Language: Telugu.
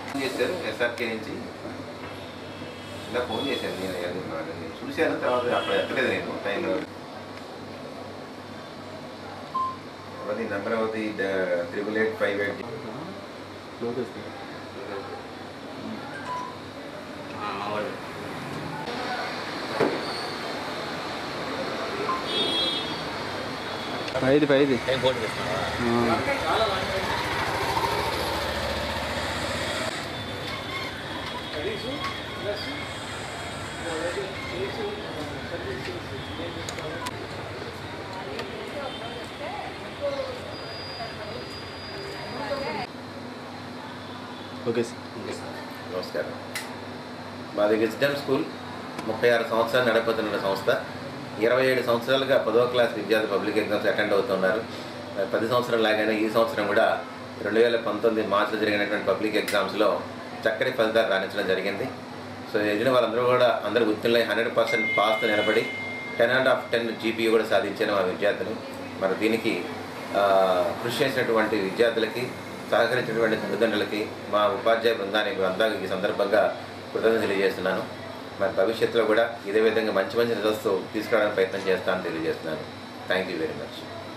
ఫోన్ చేశారు ఎస్ఆర్కే నుంచి ఇలా ఫోన్ చేశాను నేను అది మరి నేను చూశాను తర్వాత అప్పుడు ఎత్తలేదు నేను టైంలో అది నెంబర్ అవుతుంది త్రిబుల్ ఎయిట్ ఫైవ్ ఎయిట్ పైది పైది ఏం ఫోటో తీస్తున్నావా ఓకే సార్ నమస్కారం మాది విజ్డమ్ స్కూల్ ముప్పై ఆరు సంవత్సరాలు నడపతున్న సంస్థ ఇరవై ఏడు సంవత్సరాలుగా పదవ క్లాస్ విద్యార్థి పబ్లిక్ ఎగ్జామ్స్ అటెండ్ అవుతున్నారు మరి పది సంవత్సరం లాగానే ఈ సంవత్సరం కూడా రెండు వేల పంతొమ్మిది మార్చిలో జరిగినటువంటి పబ్లిక్ ఎగ్జామ్స్లో చక్కటి ఫలితాలు రాణించడం జరిగింది సో ఎదిగిన వాళ్ళందరూ కూడా అందరూ ఉత్తీర్ణులై హండ్రెడ్ పర్సెంట్ పాస్తో నిలబడి ten and of ten GPA కూడా సాధించిన మా విద్యార్థులు మరి దీనికి ఆ, కృషి చేసినటువంటి విద్యార్థులకి సహకరించినటువంటి తల్లిదండ్రులకి మా ఉపాధ్యాయ బృందానికి అందరికీ ఈ సందర్భంగా కృతజ్ఞతలు తెలియజేస్తున్నాను మరి భవిష్యత్తులో కూడా ఇదే విధంగా మంచి మంచి రిజల్ట్స్ తీసుకురావడానికి ప్రయత్నం చేస్తానని తెలియజేస్తున్నాను థ్యాంక్ యూ వెరీ మచ్